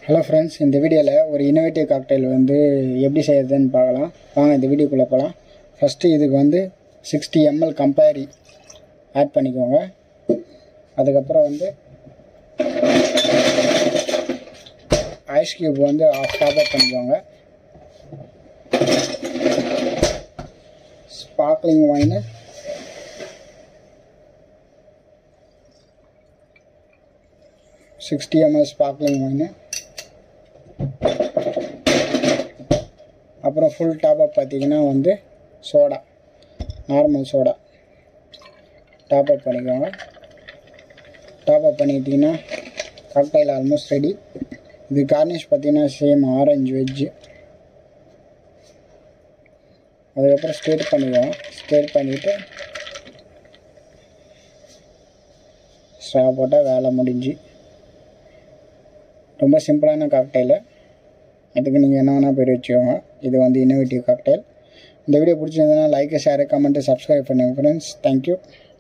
hello friends இந்த வீடியோவில் ஒரு இன்னோவேட்டிவ் காக்டைல் வந்து எப்படி செய்யறதுன்னு பார்க்கலாம் வாங்க இந்த வீடியோக்குள்ளே போகலாம் ஃபஸ்ட்டு இதுக்கு வந்து சிக்ஸ்டி எம்எல் கம்பேரி ஆட் பண்ணிக்கோங்க அதுக்கப்புறம் வந்து ஐஸ் கியூப் வந்து ஆஃப் டாப் அப் பண்ணிக்கோங்க sparkling wine sixty ML sparkling wine அப்புறம் ஃபுல் டாப் அப் பார்த்தீங்கன்னா வந்து soda normal soda top up பண்ணிக்கோங்க டாப் அப் பண்ணிக்கிட்டிங்கன்னா காக்டைல் ஆல்மோஸ்ட் ரெடி இது கார்னிஷ் பார்த்தீங்கன்னா சேம் ஆரஞ்சு வெஜ்ஜு அதுக்கப்புறம் ஸ்டேட் பண்ணிக்குவோம் ஸ்டேட் பண்ணிவிட்டு ஸ்ட்ரா போட்டால் வேலை முடிஞ்சு ரொம்ப சிம்பிளான காக்டைலு இதுக்கு நீங்கள் என்ன வேணால் பேர் வச்சுக்கோங்க இது வந்து இன்னோவேட்டிவ் காக்டைல் இந்த வீடியோ பிடிச்சிருந்ததுன்னா லைக் ஷேர் கமெண்ட்டு சப்ஸ்கிரைப் பண்ணுங்கள் ஃப்ரெண்ட்ஸ் தேங்க்யூ